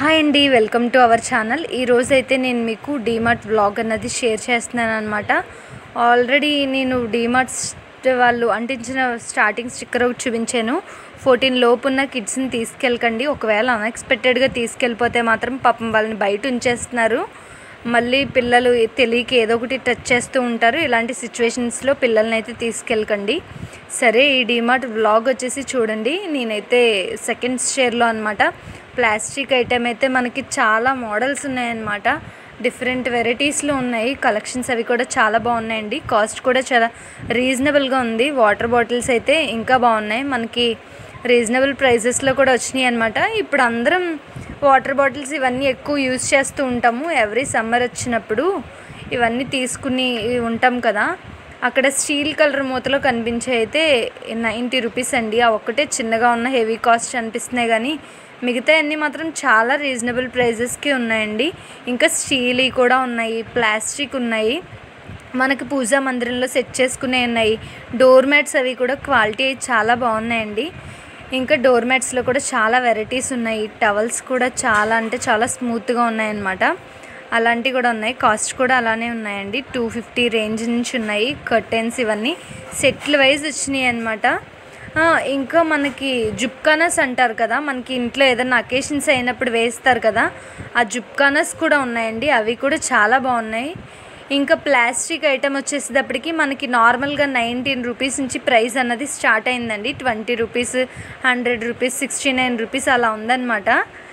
hi అండి welcome to our channel ఈరోజు అయితే నేను మీకు డీమార్ట్ వ్లాగ్ అన్నది షేర్ చేస్తున్నాను అనమాట ఆల్రెడీ నేను డీమార్ట్ వాళ్ళు అంటించిన స్టార్టింగ్ స్టిక్కర్ ఒకటి చూపించాను ఫోర్టీన్ లోపు ఉన్న కిడ్స్ని తీసుకెళ్ళకండి ఒకవేళ అన్ఎక్స్పెక్టెడ్గా తీసుకెళ్ళిపోతే మాత్రం పాపం వాళ్ళని బయట ఉంచేస్తున్నారు మళ్ళీ పిల్లలు తెలియక ఏదో ఒకటి టచ్ చేస్తూ ఉంటారు ఇలాంటి సిచ్యువేషన్స్లో పిల్లల్ని అయితే తీసుకెళ్ళకండి సరే ఈ డిమార్ట్ వ్లాగ్ వచ్చేసి చూడండి నేనైతే సెకండ్ షేర్లో అనమాట ప్లాస్టిక్ ఐటెం అయితే మనకి చాలా మోడల్స్ ఉన్నాయన్నమాట డిఫరెంట్ వెరైటీస్లో ఉన్నాయి కలెక్షన్స్ అవి కూడా చాలా బాగున్నాయండి కాస్ట్ కూడా చాలా రీజనబుల్గా ఉంది వాటర్ బాటిల్స్ అయితే ఇంకా బాగున్నాయి మనకి రీజనబుల్ ప్రైజెస్లో కూడా వచ్చినాయి అనమాట ఇప్పుడు అందరం వాటర్ బాటిల్స్ ఇవన్నీ ఎక్కువ యూజ్ చేస్తూ ఉంటాము ఎవ్రీ సమ్మర్ వచ్చినప్పుడు ఇవన్నీ తీసుకుని ఉంటాం కదా అక్కడ స్టీల్ కలర్ మూతలో కనిపించే అయితే నైంటీ రూపీస్ అండి ఆ ఒక్కటే చిన్నగా ఉన్న హెవీ కాస్ట్ అనిపిస్తున్నాయి కానీ మిగతా అన్నీ మాత్రం చాలా రీజనబుల్ ప్రైజెస్కి ఉన్నాయండి ఇంకా స్టీల్ కూడా ఉన్నాయి ప్లాస్టిక్ ఉన్నాయి మనకి పూజా మందిరంలో సెట్ చేసుకునే ఉన్నాయి డోర్ మ్యాట్స్ అవి కూడా క్వాలిటీ చాలా బాగున్నాయండి ఇంకా డోర్ మ్యాట్స్లో కూడా చాలా వెరైటీస్ ఉన్నాయి టవల్స్ కూడా చాలా అంటే చాలా స్మూత్గా ఉన్నాయన్నమాట అలాంటివి కూడా ఉన్నాయి కాస్ట్ కూడా అలానే ఉన్నాయండి టూ ఫిఫ్టీ రేంజ్ నుంచి ఉన్నాయి కర్టెన్స్ ఇవన్నీ సెట్లు వైజ్ వచ్చినాయి అనమాట ఇంకా మనకి జుప్కానస్ అంటారు కదా మనకి ఇంట్లో ఏదైనా అకేషన్స్ అయినప్పుడు వేస్తారు కదా ఆ జుప్కానస్ కూడా ఉన్నాయండి అవి కూడా చాలా బాగున్నాయి ఇంకా ప్లాస్టిక్ ఐటమ్ వచ్చేసేటప్పటికి మనకి నార్మల్గా నైన్టీన్ రూపీస్ నుంచి ప్రైస్ అన్నది స్టార్ట్ అయిందండి twenty rupees hundred rupees sixty nine rupees అలా ఉందన్నమాట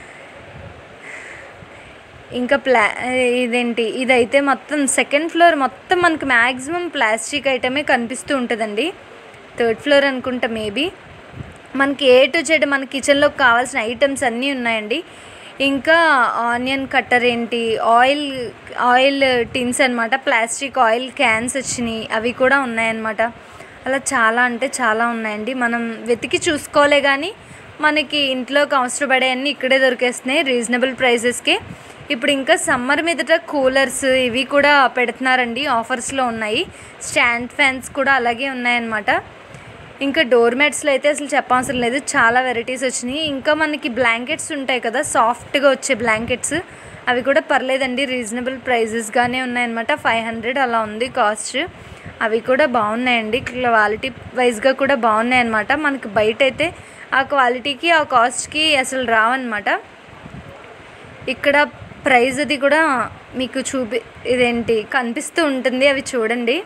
ఇంకా ప్లా ఇదేంటి ఇదైతే మొత్తం సెకండ్ ఫ్లోర్ మొత్తం మనకి మ్యాక్సిమం ప్లాస్టిక్ ఐటమే కనిపిస్తూ ఉంటుందండి థర్డ్ ఫ్లోర్ అనుకుంటా మేబీ మనకి ఏ టు జెడ్ మన కిచెన్లో కావాల్సిన ఐటమ్స్ అన్నీ ఉన్నాయండి ఇంకా ఆనియన్ కట్టర్ ఏంటి ఆయిల్ ఆయిల్ టిన్స్ అనమాట ప్లాస్టిక్ ఆయిల్ క్యాన్స్ వచ్చినాయి అవి కూడా ఉన్నాయన్నమాట అలా చాలా అంటే చాలా ఉన్నాయండి మనం వెతికి చూసుకోలే కానీ మనకి ఇంట్లోకి అవసరపడే అన్నీ ఇక్కడే దొరికేస్తున్నాయి రీజనబుల్ ప్రైసెస్కి ఇప్పుడు ఇంకా సమ్మర్ మీదట కూలర్స్ ఇవి కూడా పెడుతున్నారండి ఆఫర్స్లో ఉన్నాయి స్టాండ్ ఫ్యాన్స్ కూడా అలాగే ఉన్నాయన్నమాట ఇంకా డోర్ మ్యాట్స్లో అయితే అసలు చెప్పవసరం లేదు చాలా వెరైటీస్ వచ్చినాయి ఇంకా మనకి బ్లాంకెట్స్ ఉంటాయి కదా సాఫ్ట్గా వచ్చే బ్లాంకెట్స్ అవి కూడా పర్లేదండి రీజనబుల్ ప్రైజెస్గానే ఉన్నాయన్నమాట ఫైవ్ హండ్రెడ్ అలా ఉంది కాస్ట్ అవి కూడా బాగున్నాయండి క్వాలిటీ వైజ్గా కూడా బాగున్నాయి అన్నమాట మనకి బయట అయితే ఆ క్వాలిటీకి ఆ కాస్ట్కి అసలు రావన్నమాట ఇక్కడ ప్రైజ్ అది కూడా మీకు చూపి ఇదేంటి కనిపిస్తూ ఉంటుంది అవి చూడండి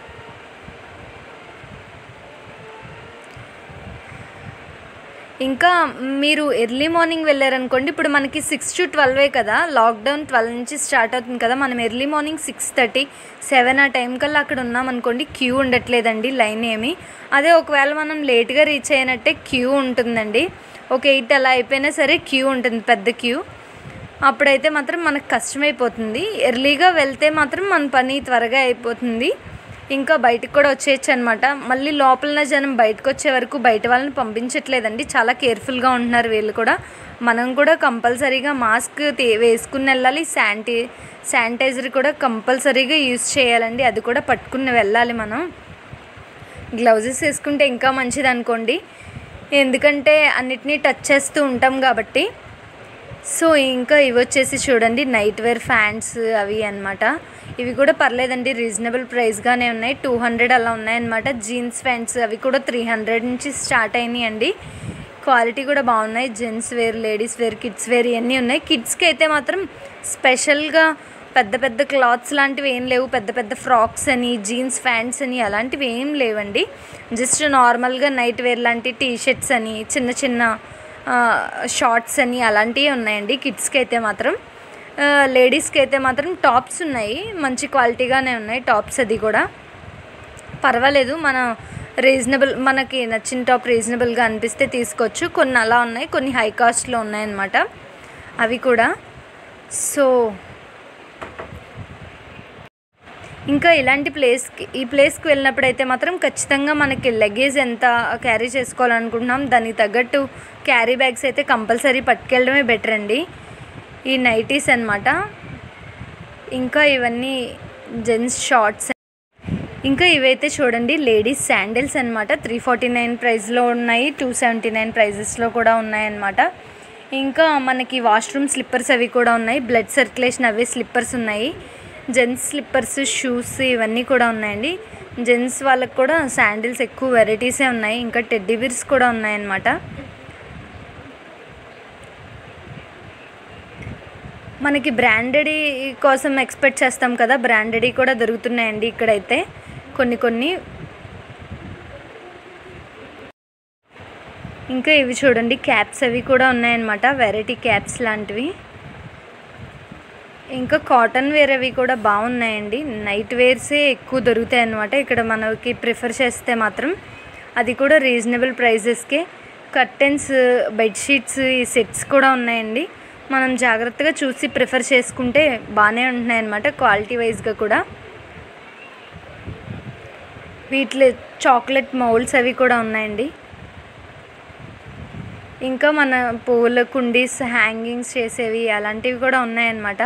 ఇంకా మీరు ఎర్లీ మార్నింగ్ వెళ్ళారనుకోండి ఇప్పుడు మనకి సిక్స్ టు ట్వెల్వే కదా లాక్డౌన్ ట్వెల్వ్ నుంచి స్టార్ట్ అవుతుంది కదా మనం early morning six thirty seven ఆ టైం కల్లా అక్కడ ఉన్నామనుకోండి క్యూ ఉండట్లేదండి లైన్ ఏమి అదే ఒకవేళ మనం లేట్గా రీచ్ అయినట్టే క్యూ ఉంటుందండి ఒక ఎయిట్ అలా అయిపోయినా సరే క్యూ ఉంటుంది పెద్ద క్యూ అప్పుడైతే మాత్రం మనకు కష్టమైపోతుంది ఎర్లీగా వెళ్తే మాత్రం మన పని త్వరగా అయిపోతుంది ఇంకా బయటకు కూడా వచ్చేయచ్చు అనమాట మళ్ళీ లోపల జనం బయటకు వచ్చే వరకు బయట వాళ్ళని పంపించట్లేదండి చాలా కేర్ఫుల్గా ఉంటున్నారు వీళ్ళు కూడా మనం కూడా కంపల్సరీగా మాస్క్ వేసుకుని వెళ్ళాలి శానిటై శానిటైజర్ కూడా కంపల్సరీగా యూజ్ చేయాలండి అది కూడా పట్టుకుని వెళ్ళాలి మనం గ్లౌజెస్ వేసుకుంటే ఇంకా మంచిది అనుకోండి ఎందుకంటే అన్నిటినీ టచ్ చేస్తూ ఉంటాం కాబట్టి సో ఇంకా ఇవి వచ్చేసి చూడండి నైట్ వేర్ ఫ్యాన్స్ అవి అనమాట ఇవి కూడా పర్లేదండి రీజనబుల్ ప్రైస్గానే ఉన్నాయి టూ హండ్రెడ్ అలా ఉన్నాయన్నమాట జీన్స్ ప్యాంట్స్ అవి కూడా త్రీ హండ్రెడ్ నుంచి స్టార్ట్ అయినాయి అండి క్వాలిటీ కూడా బాగున్నాయి gents wear ladies wear kids wear ఇవన్నీ ఉన్నాయి కిడ్స్కి అయితే మాత్రం స్పెషల్గా పెద్ద పెద్ద క్లాత్స్ లాంటివి ఏం లేవు పెద్ద పెద్ద ఫ్రాక్స్ అని జీన్స్ ప్యాంట్స్ అని అలాంటివి ఏం లేవండి జస్ట్ నార్మల్గా నైట్ వేర్ లాంటి టీ షర్ట్స్ అని చిన్న చిన్న షార్ట్స్ అని అలాంటివి ఉన్నాయండి కిడ్స్కి అయితే మాత్రం లేడీస్కి అయితే మాత్రం టాప్స్ ఉన్నాయి మంచి క్వాలిటీగానే ఉన్నాయి టాప్స్ అది కూడా పర్వాలేదు మన రీజనబుల్ మనకి నచ్చిన టాప్ రీజనబుల్గా అనిపిస్తే తీసుకోవచ్చు కొన్ని అలా ఉన్నాయి కొన్ని హై కాస్ట్లో ఉన్నాయన్నమాట అవి కూడా సో ఇంకా ఇలాంటి ప్లేస్కి ఈ ప్లేస్కి వెళ్ళినప్పుడు అయితే మాత్రం ఖచ్చితంగా మనకి లగేజ్ ఎంత క్యారీ చేసుకోవాలనుకుంటున్నాం దానికి తగ్గట్టు క్యారీ బ్యాగ్స్ అయితే కంపల్సరీ పట్టుకెళ్ళడమే బెటర్ అండి ఈ నైటీస్ అనమాట ఇంకా ఇవన్నీ జెంట్స్ షార్ట్స్ ఇంకా ఇవైతే చూడండి లేడీస్ శాండిల్స్ అనమాట త్రీ ఫార్టీ నైన్ ప్రైస్లో ఉన్నాయి టూ సెవెంటీ నైన్ ప్రైజెస్లో కూడా ఉన్నాయన్నమాట ఇంకా మనకి వాష్రూమ్ స్లిప్పర్స్ అవి కూడా ఉన్నాయి బ్లడ్ సర్క్యులేషన్ అవే స్లిప్పర్స్ ఉన్నాయి జెంట్స్ స్లిప్పర్స్ షూస్ ఇవన్నీ కూడా ఉన్నాయండి జెంట్స్ వాళ్ళకి కూడా శాండిల్స్ ఎక్కువ వెరైటీసే ఉన్నాయి ఇంకా టెడ్డీ బీర్స్ కూడా ఉన్నాయన్నమాట మనకి బ్రాండెడ్ కోసం ఎక్స్పెక్ట్ చేస్తాం కదా బ్రాండెడ్ కూడా దొరుకుతున్నాయండి ఇక్కడైతే కొన్ని కొన్ని ఇంకా ఇవి చూడండి క్యాప్స్ అవి కూడా ఉన్నాయన్నమాట వెరైటీ క్యాప్స్ లాంటివి ఇంకా కాటన్ వేర్ అవి కూడా బాగున్నాయండి నైట్ వేర్సే ఎక్కువ దొరుకుతాయి అన్నమాట ఇక్కడ మనకి ప్రిఫర్ చేస్తే మాత్రం అది కూడా రీజనబుల్ ప్రైజెస్కే కర్టెన్స్ బెడ్షీట్స్ ఈ సెట్స్ కూడా ఉన్నాయండి మనం జాగ్రత్తగా చూసి ప్రిఫర్ చేసుకుంటే బాగానే ఉంటున్నాయి అన్నమాట క్వాలిటీ వైజ్గా కూడా వీటిలో చాక్లెట్ మౌల్స్ అవి కూడా ఉన్నాయండి ఇంకా మన పూల కుండీస్ హ్యాంగింగ్స్ చేసేవి అలాంటివి కూడా ఉన్నాయన్నమాట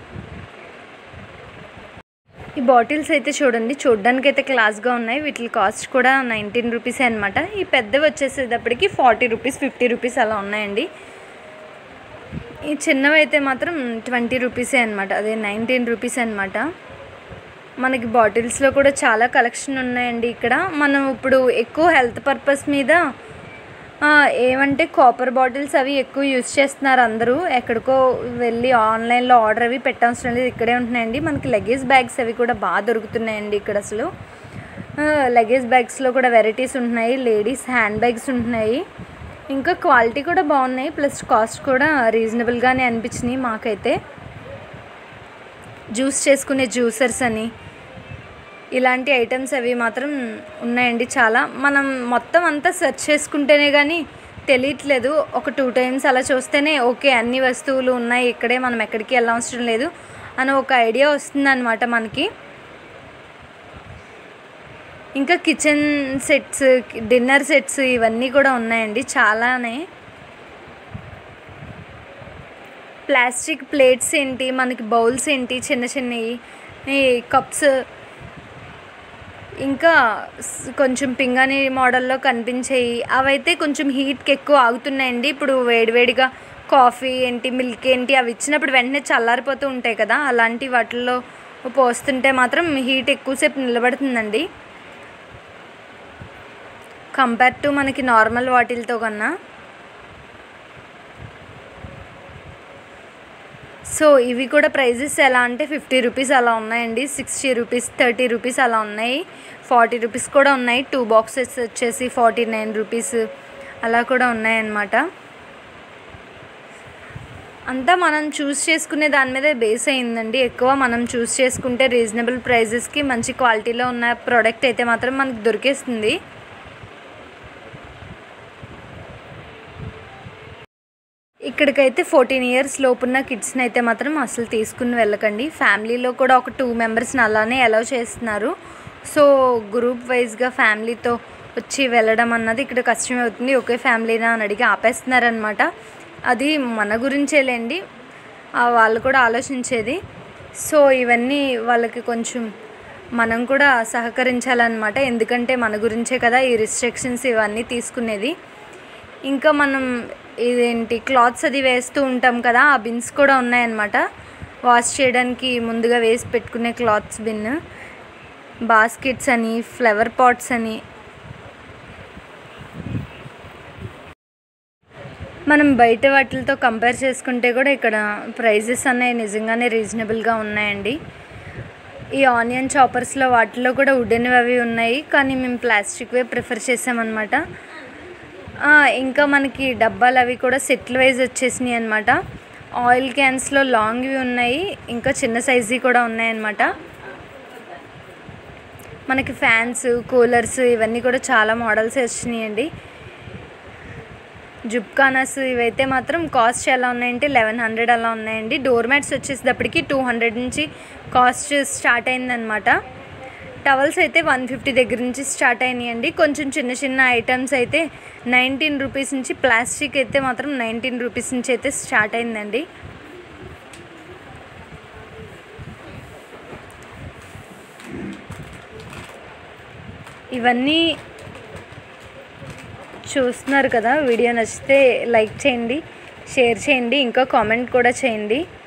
ఈ బాటిల్స్ అయితే చూడండి చూడడానికి అయితే క్లాస్గా ఉన్నాయి వీటి కాస్ట్ కూడా నైన్టీన్ రూపీస్ అనమాట ఈ పెద్దవి వచ్చేసేటప్పటికి ఫార్టీ రూపీస్ ఫిఫ్టీ రూపీస్ అలా ఉన్నాయండి ఈ చిన్నవి అయితే మాత్రం ట్వంటీ రూపీసే అనమాట అదే నైన్టీన్ రూపీస్ అనమాట మనకి బాటిల్స్లో కూడా చాలా కలెక్షన్ ఉన్నాయండి ఇక్కడ మనం ఇప్పుడు ఎక్కువ హెల్త్ పర్పస్ మీద ఆ, ఏమంటే కాపర్ బాటిల్స్ అవి ఎక్కువ యూస్ చేస్తున్నారు అందరూ ఎక్కడికో వెళ్ళి ఆన్లైన్లో ఆర్డర్ అవి పెట్టవసరం లేదు ఇక్కడే ఉంటున్నాయండి మనకి లగేజ్ బ్యాగ్స్ అవి కూడా బాగా దొరుకుతున్నాయండి ఇక్కడ అసలు లగేజ్ బ్యాగ్స్లో కూడా వెరైటీస్ ఉంటున్నాయి లేడీస్ హ్యాండ్ బ్యాగ్స్ ఉంటున్నాయి ఇంకా క్వాలిటీ కూడా బాగున్నాయి ప్లస్ కాస్ట్ కూడా రీజనబుల్గానే అనిపించినాయి మాకైతే జ్యూస్ చేసుకునే జ్యూసర్స్ అని ఇలాంటి ఐటమ్స్ అవి మాత్రం ఉన్నాయండి చాలా మనం మొత్తం అంతా సెర్చ్ చేసుకుంటేనే కానీ తెలియట్లేదు ఒక టూ టైమ్స్ అలా చూస్తేనే ఓకే అన్ని వస్తువులు ఉన్నాయి ఇక్కడే మనం ఎక్కడికి వెళ్ళవసరం లేదు అని ఒక ఐడియా వస్తుందన్నమాట మనకి ఇంకా కిచెన్ సెట్స్ డిన్నర్ సెట్స్ ఇవన్నీ కూడా ఉన్నాయండి చాలానే ప్లాస్టిక్ ప్లేట్స్ ఏంటి మనకి బౌల్స్ ఏంటి చిన్న చిన్నవి ఈ కప్స్ ఇంకా స్- కొంచెం పింగాణి మోడల్లో కనిపించేవి అవైతే కొంచెం హీట్కి ఎక్కువ ఆగుతున్నాయండి ఇప్పుడు వేడివేడిగా కాఫీ ఏంటి మిల్క్ ఏంటి అవి ఇచ్చినప్పుడు వెంటనే చల్లారిపోతూ ఉంటాయి కదా అలాంటి వాటిల్లో పోస్తుంటే మాత్రం హీట్ ఎక్కువసేపు నిలబడుతుందండి కంపేర్ టు మనకి నార్మల్ వాటిలతో కన్నా సో ఇవి కూడా ప్రైజెస్ ఎలా అంటే ఫిఫ్టీ రూపీస్ అలా ఉన్నాయండి సిక్స్టీ రూపీస్ థర్టీ రూపీస్ అలా ఉన్నాయి ఫార్టీ రూపీస్ కూడా ఉన్నాయి టూ బాక్సెస్ వచ్చేసి ఫార్టీ నైన్ రూపీస్ అలా కూడా ఉన్నాయన్నమాట అంతా మనం చూస్ చేసుకునే దాని మీద బేస్ అయిందండి ఎక్కువ మనం చూస్ చేసుకుంటే రీజనబుల్ ప్రైజెస్కి మంచి క్వాలిటీలో ఉన్న ప్రోడక్ట్ అయితే మాత్రం మనకు దొరికేస్తుంది ఇక్కడికైతే ఫోర్టీన్ ఇయర్స్ లోపున్న కిడ్స్ని అయితే మాత్రం అసలు తీసుకుని వెళ్ళకండి ఫ్యామిలీలో కూడా ఒక టూ మెంబర్స్ని అలానే అలౌ చేస్తున్నారు సో గ్రూప్ వైజ్గా ఫ్యామిలీతో వచ్చి వెళ్ళడం అన్నది ఇక్కడ కష్టమే అవుతుంది ఒకే ఫ్యామిలీనా అని అడిగి ఆపేస్తున్నారనమాట అది మన గురించేలేండి ఆ వాళ్ళు కూడా ఆలోచించేది సో ఇవన్నీ వాళ్ళకి కొంచెం మనం కూడా సహకరించాలన్నమాట ఎందుకంటే మన గురించే కదా ఈ రిస్ట్రిక్షన్స్ ఇవన్నీ తీసుకునేది ఇంకా మనం ఇదేంటి క్లాత్స్ అది వేస్తూ ఉంటాం కదా ఆ బిన్స్ కూడా ఉన్నాయన్నమాట వాష్ చేయడానికి ముందుగా వేసి పెట్టుకునే క్లాత్స్ బిన్ బాస్కెట్స్ అని ఫ్లవర్ పాట్స్ అని మనం బయట వాటితో కంపేర్ చేసుకుంటే కూడా ఇక్కడ ప్రైజెస్ అనేవి నిజంగానే రీజనబుల్గా ఉన్నాయండి ఈ ఆనియన్ చాపర్స్లో వాటిలో కూడా వుడెన్ అవి ఉన్నాయి కానీ మేము ప్లాస్టిక్వే ప్రిఫర్ చేసామన్నమాట ఆ, ఇంకా మనకి డబ్బాలు అవి కూడా సెట్లు వైజ్ వచ్చేసినాయి అనమాట ఆయిల్ క్యాన్స్లో లాంగ్వి ఉన్నాయి ఇంకా చిన్న సైజీ కూడా ఉన్నాయన్నమాట మనకి ఫ్యాన్స్ కూలర్స్ ఇవన్నీ కూడా చాలా మోడల్స్ వచ్చినాయండి జుబ్కానాస్ ఇవైతే మాత్రం కాస్ట్ ఎలా ఉన్నాయంటే లెవెన్ హండ్రెడ్ అలా ఉన్నాయండి డోర్ మ్యాట్స్ వచ్చేసేటప్పటికి టూ హండ్రెడ్ నుంచి కాస్ట్ స్టార్ట్ అయిందనమాట టవల్స్ అయితే వన్ ఫిఫ్టీ దగ్గర నుంచి స్టార్ట్ అయినాయండి కొంచెం చిన్న చిన్న ఐటమ్స్ అయితే నైన్టీన్ రూపీస్ నుంచి ప్లాస్టిక్ అయితే మాత్రం నైన్టీన్ రూపీస్ నుంచి అయితే స్టార్ట్ అయిందండి ఇవన్నీ చూస్తున్నారు కదా వీడియో నచ్చితే లైక్ చేయండి షేర్ చేయండి ఇంకా కామెంట్ కూడా చేయండి